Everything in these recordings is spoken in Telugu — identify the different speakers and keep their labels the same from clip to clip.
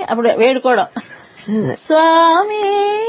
Speaker 1: అప్పుడు వేడుకోవడం స్వామి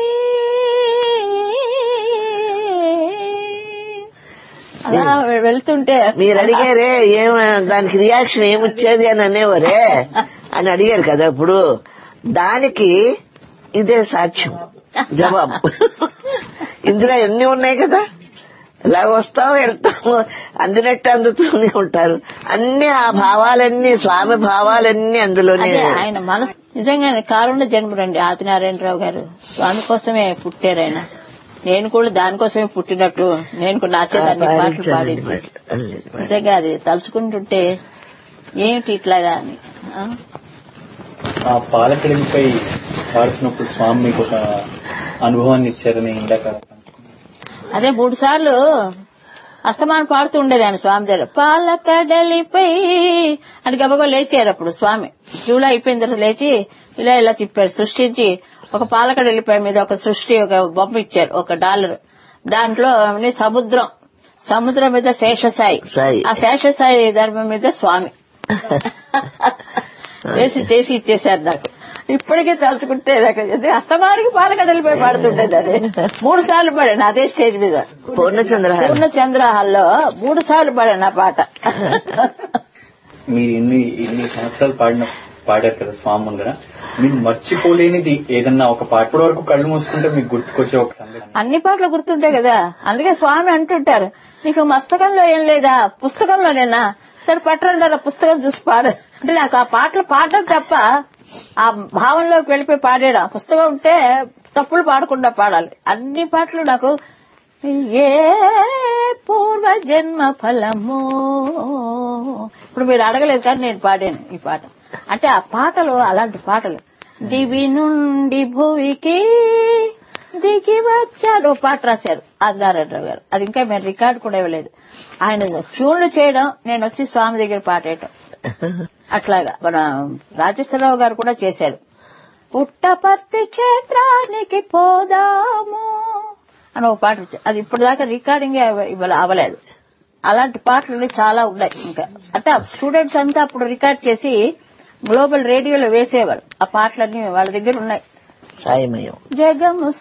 Speaker 1: అలా వెళ్తుంటే
Speaker 2: మీరు అడిగారే ఏం దానికి రియాక్షన్ ఏమొచ్చేది అని అనేవారే అని అడిగారు కదా ఇప్పుడు దానికి ఇదే సాక్ష్యం జవాబు ఇందులో ఎన్ని ఉన్నాయి కదా ఇలా వస్తాం వెళ్తాం అందినట్టు అందుతూనే ఉంటారు అన్ని ఆ భావాలన్నీ స్వామి భావాలన్నీ అందులోనే
Speaker 1: అదే ఆయన మనసు నిజంగానే కారుణ జన్మరండి ఆదినారాయణరావు గారు స్వామి కోసమే పుట్టారు ఆయన నేను కూడా దానికోసమే పుట్టినట్లు నేను కూడా నాచేదాన్ని పాటలు పాడించి నిజంగా అది తలుచుకుంటుంటే ఏమిటి ఇట్లాగా అని ఆ?
Speaker 3: ఆ పాలకడిపై పాడుతున్నప్పుడు స్వామి మీకు ఒక అనుభవాన్ని ఇచ్చారని ఇందాక
Speaker 1: అదే మూడు సార్లు అస్తమానం పాడుతూ ఉండేది ఆయన స్వామి దగ్గర పాలకడలిపై అని గబగబా లేచారు అప్పుడు స్వామి జూలై అయిపోయిన తర్వాత లేచి ఇలా ఇలా తిప్పారు సృష్టించి ఒక పాలకడలిపై మీద ఒక సృష్టి ఒక బొమ్మ ఇచ్చారు ఒక డాలర్ దాంట్లో అన్ని సముద్రం సముద్రం మీద శేషసాయి
Speaker 2: సాయి.
Speaker 1: ఆ శేషసాయి ధర్మం మీద స్వామి వేసి చేసి ఇచ్చేశారు నాకు ఇప్పటికే తలుచుకుంటే నాకు అది అస్తమానికి పాలకడలిపై పాడుతుండేది అది మూడు సార్లు పాడాను అదే స్టేజ్ మీద
Speaker 2: పూర్ణచంద్ర
Speaker 1: పూర్ణచంద్ర హాల్లో మూడు సార్లు పాడాను ఆ పాట
Speaker 3: మీరు ఇన్ని ఇన్ని సంవత్సరాలు పాడిన పాడారు కదా స్వామి ముందర మీరు మర్చిపోలేనిది ఏదన్నా ఒక పాట ఇప్పటి వరకు కళ్ళు మూసుకుంటే మీకు గుర్తుకొచ్చే ఒక సంగతి
Speaker 1: అన్ని పాటలు గుర్తుంటాయి కదా అందుకే స్వామి అంటుంటారు నీకు మస్తకంలో ఏం లేదా పుస్తకంలోనేనా సరే పట్టరంటారా పుస్తకం చూసి పాడు అంటే నాకు ఆ పాటలు పాడడం తప్ప ఆ భావంలోకి వెళ్ళిపోయి పాడాడు ఆ పుస్తకం ఉంటే తప్పులు పాడకుండా పాడాలి అన్ని పాటలు నాకు ఏ పూర్వ జన్మ ఫలము ఇప్పుడు మీరు అడగలేదు కానీ నేను పాడాను ఈ పాట అంటే ఆ పాటలు అలాంటి పాటలు దివి నుండి భూమికి దిగి వచ్చాడు ఓ పాట రాశారు ఆదినారాయణరావు గారు అది ఇంకా మేము రికార్డు కూడా ఇవ్వలేదు ఆయన ట్యూన్లు చేయడం నేను వచ్చి స్వామి దగ్గర పాడేయటం అట్లాగా మన రాజేశ్వరరావు గారు కూడా చేశారు పుట్టపర్తి క్షేత్రానికి పోదాము అని ఒక పాట వచ్చి- అది ఇప్పుడు దాకా రికార్డింగ్ ఇవ్వలే అవ్వలేదు అలాంటి పాటలు చాలా ఉన్నాయి ఇంకా అంటే స్టూడెంట్స్ అంతా అప్పుడు రికార్డ్ చేసి గ్లోబల్ రేడియోలో వేసేవారు ఆ పాటలన్నీ వాళ్ళ దగ్గర ఉన్నాయి
Speaker 2: సాయమయం
Speaker 1: జగము